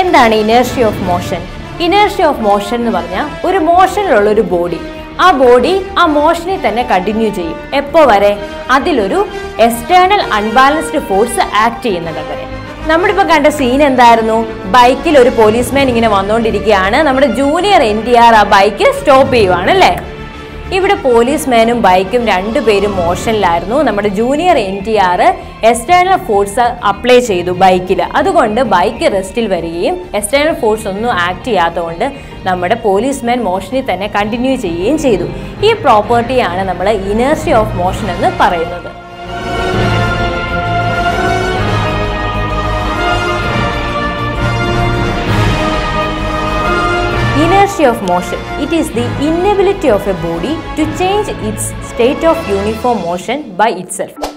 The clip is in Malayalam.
എന്താണ് inertia of motion inertia of motion എന്ന് പറഞ്ഞാൽ ഒരു മോഷനിലുള്ള ഒരു ബോഡി ആ ബോഡി ആ മോഷനെ തന്നെ കണ്ടിന്യൂ ചെയ്യും എപ്പോ വരെ അതിലൊരു എക്സ്റ്റേണൽ അൺബാലൻസ്ഡ് ഫോഴ്സ് ആക്ട് ചെയ്യുന്നത് വരെ നമ്മളിപ്പോ കണ്ട സീൻ എന്തായിരുന്നു ബൈക്കിൽ ഒരു പോലീസ്മാൻ ഇങ്ങനെ വന്നുകൊണ്ടിരിക്കുകയാണ് നമ്മുടെ ജൂനിയർ എൻ ടി ആർ ആ ബൈക്ക് സ്റ്റോപ്പ് ചെയ്യുവാണ് അല്ലേ ഇവിടെ പോലീസ്മാനും ബൈക്കും രണ്ടുപേരും മോഷനിലായിരുന്നു നമ്മുടെ junior N T R external force apply ചെയ്തു ബൈക്കിൽ അതുകൊണ്ട് ബൈക്ക് റെസ്റ്റിൽ വരികയും എക്സ്റ്റേണൽ ഫോഴ്സ് ഒന്നും ആക്ട് ചെയ്യാത്തതുകൊണ്ട് നമ്മുടെ പോലീസ്മാൻ മോഷനിൽ തന്നെ കണ്ടിന്യൂ ചെയ്യുകയും ചെയ്തു ഈ പ്രോപ്പർട്ടിയാണ് നമ്മൾ ഇനേർഷ്യ ഓഫ് മോഷൻ എന്ന് പറയുന്നത് Inertia of motion. It is the inability of a body to change its state of uniform motion by itself.